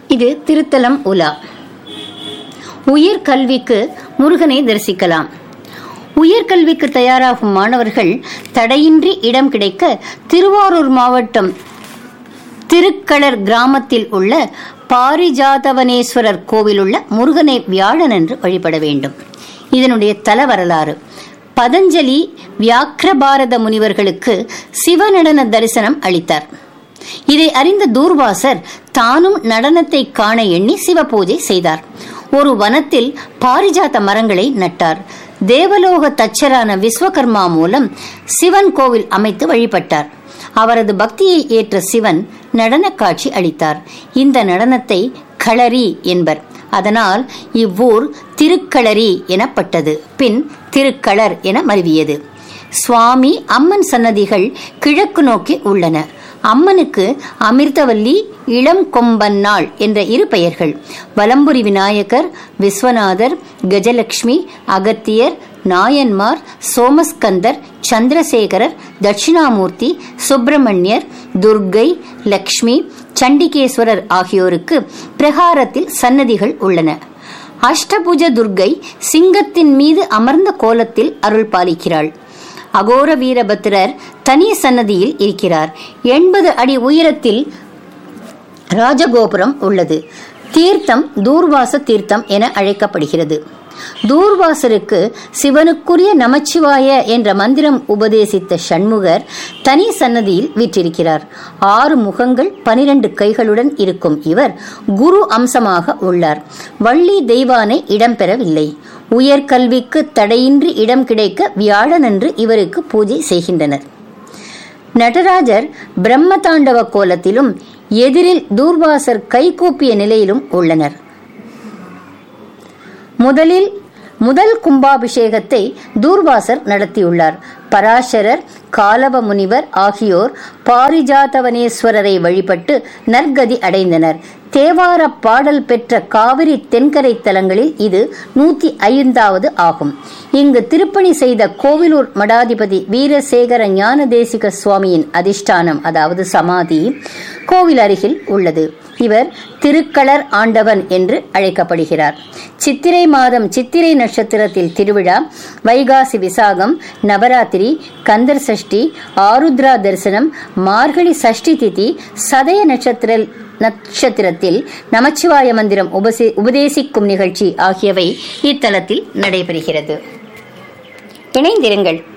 இது திருத்தலம் உலா உயர் கல்விக்கு முருகனை தரிசிக்கலாம் உயர்கல்விக்கு தயாராகும் மாணவர்கள் தடையின்றி இடம் கிடைக்க திருவாரூர் மாவட்டம் திருக்களர் கிராமத்தில் உள்ள பாரிஜாதவனேஸ்வரர் கோவில் உள்ள முருகனை வியாழனன்று வழிபட வேண்டும் இதனுடைய தல வரலாறு பதஞ்சலி வியாக்கிரபாரத முனிவர்களுக்கு சிவநடன தரிசனம் அளித்தார் இதை அறிந்த தூர்வாசர் தானும் நடனத்தை காண எண்ணி சிவபூஜை செய்தார் ஒரு வனத்தில் பாரிஜாத மரங்களை நட்டார் தேவலோக தச்சரான விஸ்வகர்மா மூலம் சிவன் கோவில் அமைத்து வழிபட்டார் அவரது பக்தியை ஏற்ற சிவன் நடன காட்சி அளித்தார் இந்த நடனத்தை களரி என்பர் அதனால் இவ்வூர் திருக்களரி எனப்பட்டது பின் திருக்களர் என மருவியது சுவாமி அம்மன் சன்னதிகள் கிழக்கு நோக்கி உள்ளன அம்மனுக்கு அமிர்தவல்லி இளம் கொம்பன்னாள் என்ற இரு பெயர்கள் வலம்புரி விநாயகர் விஸ்வநாதர் கஜலட்சுமி அகத்தியர் நாயன்மார் சோமஸ்கந்தர் சந்திரசேகரர் தட்சிணாமூர்த்தி சுப்பிரமணியர் துர்கை லக்ஷ்மி சண்டிகேஸ்வரர் ஆகியோருக்கு பிரகாரத்தில் சன்னதிகள் உள்ளன அஷ்டபுஜ துர்கை சிங்கத்தின் மீது அமர்ந்த கோலத்தில் அருள் பாலிக்கிறாள் அகோர வீரபத்திரர் தனி சன்னதியில் இருக்கிறார் எண்பது அடி உயரத்தில் ராஜகோபுரம் உள்ளது தீர்த்தம் தூர்வாச தீர்த்தம் என அழைக்கப்படுகிறது தூர்வாசருக்கு சிவனுக்குரிய நமச்சிவாய என்ற மந்திரம் உபதேசித்த சண்முகர் தனி சன்னதியில் வீற்றிருக்கிறார் ஆறு முகங்கள் பனிரெண்டு கைகளுடன் இருக்கும் இவர் குரு அம்சமாக உள்ளார் வள்ளி தெய்வானை இடம்பெறவில்லை உயர்கல்விக்கு தடையின்றி இடம் கிடைக்க வியாழனன்று இவருக்கு பூஜை செய்கின்றனர் நடராஜர் பிரம்ம தாண்டவ கோலத்திலும் எதிரில் தூர்வாசர் கைகூப்பிய நிலையிலும் உள்ளனர் முதலில் முதல் கும்பாபிஷேகத்தை தூர்வாசர் நடத்தியுள்ளார் பராசரர் காலவ முனிவர் ஆகியோர் பாரிஜாதவனேஸ்வரரை வழிபட்டு நற்கதி அடைந்தனர் தேவார பாடல் பெற்ற காவிரி தென்கரை தலங்களில் இது நூத்தி ஐந்தாவது ஆகும் இங்கு திருப்பணி செய்த கோவிலூர் மடாதிபதி வீரசேகர ஞான தேசிக சுவாமியின் அதிஷ்டானம் அதாவது சமாதி கோவில் அருகில் உள்ளது இவர் திருக்களர் ஆண்டவன் என்று அழைக்கப்படுகிறார் சித்திரை மாதம் சித்திரை நட்சத்திரத்தில் திருவிழா வைகாசி விசாகம் நவராத்திரி கந்தர் சஷ்டி ஆருத்ரா தரிசனம் மார்கழி சஷ்டி திதி சதய நட்சத்திர நட்சத்திரத்தில் நமச்சிவாய மந்திரம் உபசி உபதேசிக்கும் நிகழ்ச்சி ஆகியவை இத்தலத்தில் நடைபெறுகிறது இணைந்திருங்கள்